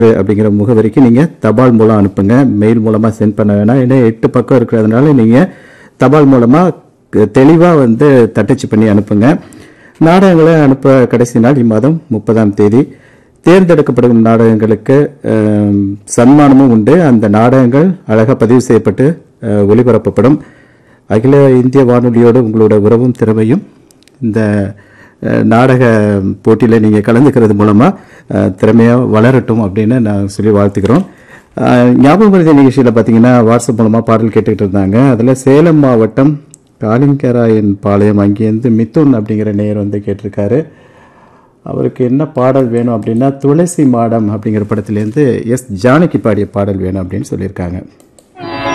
அப்படிங்கிற முகவரிக்கு நீங்கள் தபால் மூலம் அனுப்புங்க மெயில் மூலமாக சென்ட் பண்ண வேணாம் ஏன்னா எட்டு பக்கம் இருக்கிறதுனால நீங்கள் தபால் மூலமாக தெளிவாக வந்து தட்டச்சு பண்ணி அனுப்புங்க நாடகங்களை அனுப்ப கடைசி நாள் இம்மாதம் முப்பதாம் தேதி தேர்ந்தெடுக்கப்படும் நாடகங்களுக்கு அஹ், சன்மானமும் உண்டு அந்த நாடகங்கள் அழகாக பதிவு செய்யப்பட்டு அஹ், ஒளிபரப்பப்படும் அகில இந்திய வானொலியோடு உங்களோட உறவும் திறமையும் இந்த அஹ், நாடக போட்டியில் நீங்கள் கலந்துக்கிறது மூலமாக திறமையாக வளரட்டும் அப்படின்னு நான் சொல்லி வாழ்த்துக்கிறோம் அஹ், ஞாபகம் மருதி நிகழ்ச்சியில் பார்த்தீங்கன்னா வாட்ஸ்அப் மூலமாக பாடல் கேட்டுக்கிட்டு இருந்தாங்க அதில் சேலம் மாவட்டம் காளிங்கராயன் பாளையம் அங்கேருந்து மிதுன் அப்படிங்கிற நேயர் வந்து கேட்டிருக்காரு அவருக்கு என்ன பாடல் வேணும் அப்படின்னா துளசி மாடம் அப்படிங்கிற படத்துலேருந்து எஸ் ஜானகி பாடிய பாடல் வேணும் அப்படின்னு சொல்லியிருக்காங்க